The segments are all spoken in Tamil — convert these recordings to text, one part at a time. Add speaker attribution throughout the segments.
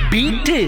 Speaker 1: பீட்டு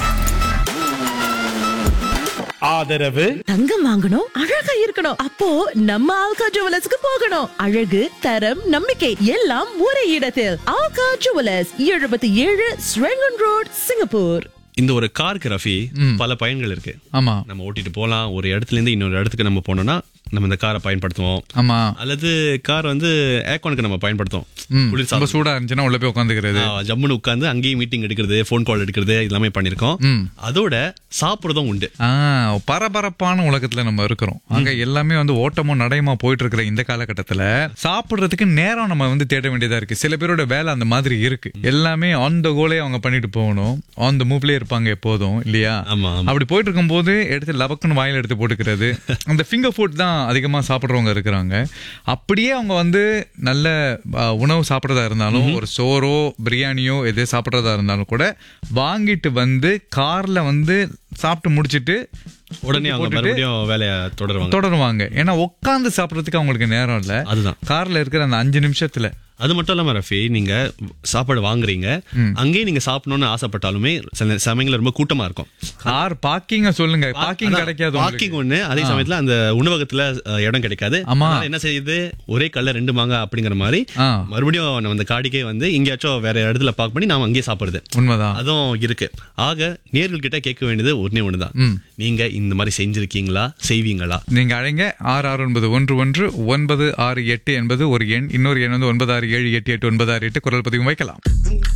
Speaker 2: ஆதரவு
Speaker 3: தங்கம் வாங்கணும் அழகா இருக்கணும் அப்போ நம்ம ஆல்கா ஜுவலர்ஸ்க்கு போகணும் அழகு தரம் நம்பிக்கை எல்லாம் ஒரே இடத்தில் ஆல்கா ஜுவலர்ஸ் எழுபத்தி ஏழு ஸ்ரெங்கன் ரோட் சிங்கப்பூர்
Speaker 4: இந்த ஒரு காருக்கு ரஃபி பல பயன்கள் இருக்கு
Speaker 5: ஆமா
Speaker 4: நம்ம ஓட்டிட்டு போலாம் ஒரு இடத்துல இருந்து இன்னொரு இடத்துக்கு நம்ம போனோம்னா நம்ம இந்த காரை பயன்படுத்துவோம்
Speaker 5: ஆமா
Speaker 4: அல்லது கார் வந்து ஏர்கானுக்கு நம்ம பயன்படுத்துவோம்
Speaker 5: ம்,
Speaker 4: குளிர்சாதனம்.
Speaker 5: ரொம்ப சூடா இருந்துச்சுன்னா உள்ள போய் உட்காந்துக்கிறது
Speaker 4: ஆ, ஜம்முன்னு உட்காந்து அங்கேயும் மீட்டிங் எடுக்கிறது ஃபோன் கால் எடுக்கிறது எல்லாமே பண்ணிருக்கோம்
Speaker 5: ம்.
Speaker 4: அதோட சாப்பிடுறதும் உண்டு
Speaker 5: ஆ பரபரப்பான உலகத்துல நம்ம இருக்கிறோம் அங்க எல்லாமே வந்து ஓட்டமும் நடையுமா போயிட்டு இருக்கிற இந்த காலகட்டத்துல சாப்பிடுறதுக்கு நேரம் நம்ம வந்து தேட வேண்டியதா இருக்கு சில பேரோட வேலை அந்த மாதிரி இருக்கு எல்லாமே ஆன் த கோலே அவங்க பண்ணிட்டு போகணும் ஆன் த மூவ்லயே இருப்பாங்க எப்போதும் இல்லையா
Speaker 4: ஆமா, ஆமா.
Speaker 5: அப்படி போயிட்டு இருக்கும்போது எடுத்து லபக்குன்னு வாயில எடுத்து போட்டுக்கிறது அந்த ஃபிங்கர் ஃபுட் தான் அதிகமா சாப்பிடுறவங்க இருக்கிறாங்க அப்படியே அவங்க வந்து நல்ல ஆ, உணவு சாப்பிட்றதா இருந்தாலும் ஒரு சோறோ பிரியாணியோ எது சாப்பிட்றதா இருந்தாலும் கூட வாங்கிட்டு வந்து கார்ல வந்து சாப்பிட்டு முடிச்சிட்டு
Speaker 4: உடனே அவங்க
Speaker 5: போட்டுட்டு
Speaker 4: மறுபடியும் வேலையை தொடருவாங்க
Speaker 5: தொடருவாங்க ஏன்னா உட்காந்து சாப்பிடறதுக்கு அவங்களுக்கு நேரம் இல்ல
Speaker 4: அதுதான்
Speaker 5: கார்ல இருக்கிற அந்த அஞ்சு நிமிஷத்துல
Speaker 4: அது மட்டும் இல்லாம ரஃபி நீங்க சாப்பாடு வாங்குறீங்க அங்கேயே நீங்க சாப்பிடணும்னு ஆசைப்பட்டாலுமே சில சமயங்கள்ல ரொம்ப கூட்டமா இருக்கும்
Speaker 5: கார் பார்க்கிங்க சொல்லுங்க பார்க்கிங் கிடைக்காது உங்களுக்கு.
Speaker 4: பார்க்கிங் ஒண்ணு அதே சமயத்துல அந்த உணவகத்துல அஹ், இடம் கிடைக்காது
Speaker 5: ஆமா.
Speaker 4: அதனால என்ன செய்யுது ஒரே கல்ல ரெண்டு மாங்க அப்படிங்கிற மாதிரி
Speaker 5: ஆ.
Speaker 4: மறுபடியும் நம்ம அந்த காடிக்கே வந்து எங்கேயாச்சும் வேற இடத்துல பார்க் பண்ணி நாம அங்கேயே சாப்பிடுறது
Speaker 5: உண்மைதான்
Speaker 4: அதுவும் இருக்கு ஆக நேர்கள் கிட்ட கேட்க வேண்டியது ஒண்ணே ஒண்ணுதான் நீங்க இந்த மாதிரி செஞ்சிருக்கீங்களா செய்வீங்களா
Speaker 5: நீங்க அழைங்க ஆறு ஆறு ஒன்பது ஒன்று ஒன்று ஒன்பது ஆறு எட்டு என்பது ஒரு எண் இன்னொரு எண் வந்து ஒன்பது ஆறு ஏழு எட்டு எட்டு ஒன்பது ஆறு எட்டு குரல் பதிவு வைக்கலாம்